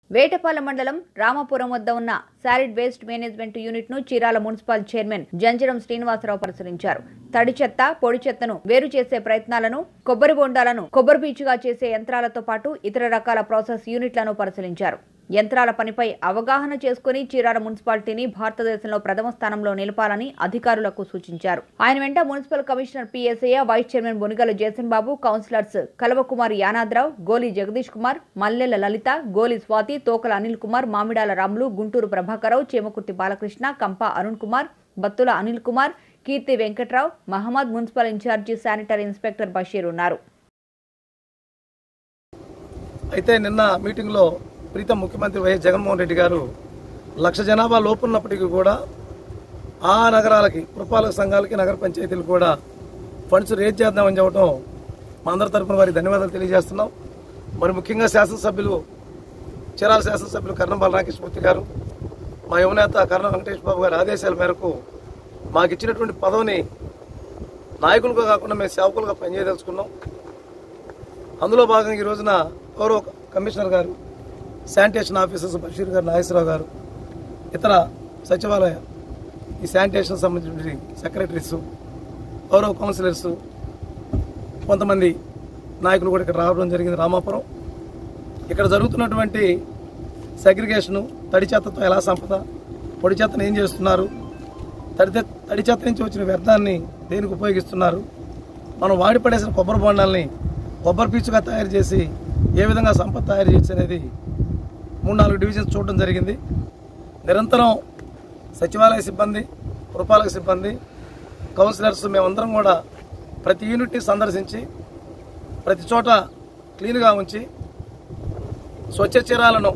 వేటపాలెం మండలం రామాపురం వద్ద ఉన్న సాలిడ్ వేస్ట్ మేనేజ్మెంట్ యూనిట్ ను చీరాల మున్సిపల్ చైర్మన్ జంజరం శ్రీనివాసరావు పరిశీలించారు తడి చెత్త పొడి చెత్తను వేరు చేసే ప్రయత్నాలను కొబ్బరి బొండాలను కొబ్బరి పీచుగా చేసే యంత్రాలతో పాటు ఇతర రకాల ప్రాసెస్ యూనిట్లను పరిశీలించారు యంత్రాల పనిపై అవగాహన చేసుకుని చీరాల మున్సిపాలిటీని భారతదేశంలో ప్రథమ స్థానంలో నిలపాలని అధికారులకు సూచించారు ఆయన వెంట municipal commissioner PSI vice chairman Bonigala Jayasan Babu councillors Kalavakumar Yanadrao Goli Jagadish Kumar మల్లెల లలిత గోలి Swathi తోకల Anil Kumar Mamidala Ramulu Guntur Prabhakara Rao Chemakurthi Balakrishna Kampa Arun Kumar Battula Anil Kumar Keerthi Venkatrao Mohammed municipal incharge sanitary inspector Basheer ఉన్నారు అయితే నిన్న మీటింగ్లో ప్రీతం ముఖ్యమంత్రి వైఎస్ జగన్మోహన్ రెడ్డి గారు లక్ష జనాభా లోపున్నప్పటికీ కూడా ఆ నగరాలకి పురపాలక సంఘాలకి నగర పంచాయతీలు కూడా ఫండ్స్ రేజ్ చేద్దామని చెప్పడం మా అందరి తరపున వారికి ధన్యవాదాలు తెలియజేస్తున్నాం మరి ముఖ్యంగా శాసనసభ్యులు చీరాల శాసనసభ్యులు కర్ణం బలరామకృష్ణమూర్తి గారు మా యువనేత కర్ణ వెంకటేష్ బాబు గారి ఆదేశాల మేరకు మాకు ఇచ్చినటువంటి పదవిని నాయకులుగా కాకుండా మేము సేవకులుగా పనిచేయదలుచుకున్నాం అందులో భాగంగా ఈ రోజున గౌరవ కమిషనర్ గారు శానిటేషన్ ఆఫీసర్స్ బషీర్ గారు నాగేశ్వరరావు గారు ఇతర సచివాలయ ఈ శానిటేషన్ సంబంధించిన సెక్రటరీస్ గౌరవ కౌన్సిలర్స్ కొంతమంది నాయకులు కూడా ఇక్కడ రావడం జరిగింది రామాపురం ఇక్కడ జరుగుతున్నటువంటి సెగ్రిగేషను తడి చెత్తతో ఎలా సంపద పొడి చెత్తను ఏం చేస్తున్నారు తడి చెత్త- తడి చెత్త నుంచి వచ్చిన వ్యర్థాన్ని దేనికి ఉపయోగిస్తున్నారు మనం వాడి పడేసిన కొబ్బరి బొండాల్ని కొబ్బరి పీచుగా తయారు చేసి ఏ విధంగా సంపద తయారు చేయొచ్చు అనేది మూడు నాలుగు డివిజన్స్ చూడడం జరిగింది నిరంతరం సచివాలయ సిబ్బంది పురపాలక సిబ్బంది కౌన్సిలర్స్ మేమందరం కూడా ప్రతి యూనిట్ని సందర్శించి ప్రతి చోట క్లీన్గా ఉంచి స్వచ్ఛ చీరాలను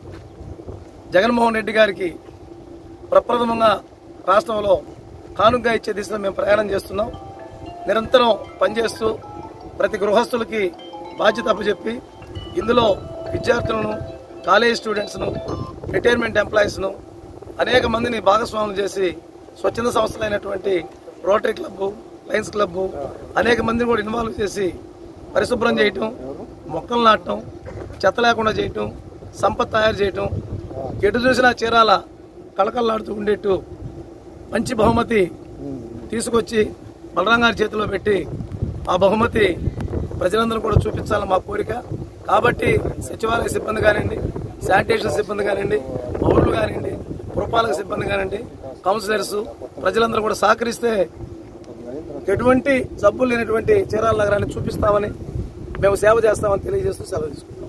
జగన్మోహన్ రెడ్డి గారికి ప్రప్రథమంగా రాష్ట్రంలో కానుగ్గా ఇచ్చే దిశలో మేము ప్రయాణం చేస్తున్నాం నిరంతరం పనిచేస్తూ ప్రతి గృహస్థులకి బాధ్యత అప్పచెప్పి ఇందులో విద్యార్థులను కాలేజ్ స్టూడెంట్స్ను రిటైర్మెంట్ ఎంప్లాయీస్ను అనేక మందిని భాగస్వాములు చేసి స్వచ్ఛంద సంస్థలైనటువంటి రోటరీ క్లబ్ లయన్స్ క్లబ్ అనేక మందిని కూడా ఇన్వాల్వ్ చేసి పరిశుభ్రం చేయటం మొక్కలు నాటడం చెత్త లేకుండా చేయటం సంపద తయారు చేయటం ఎటు చూసినా చీరాల కళకళలాడుతూ ఉండేట్టు మంచి బహుమతి తీసుకొచ్చి బలరాం గారి చేతిలో పెట్టి ఆ బహుమతి ప్రజలందరూ కూడా చూపించాలని మా కోరిక కాబట్టి సచివాలయ సిబ్బంది కానివ్వండి శానిటేషన్ సిబ్బంది కానివ్వండి పౌరులు కానివ్వండి పురపాలక సిబ్బంది కానివ్వండి కౌన్సిలర్స్ ప్రజలందరూ కూడా సహకరిస్తే ఎటువంటి జబ్బులు లేనటువంటి చీరాల నగరాన్ని చూపిస్తామని మేము సేవ చేస్తామని తెలియజేస్తూ సెలవు తీసుకుంటాం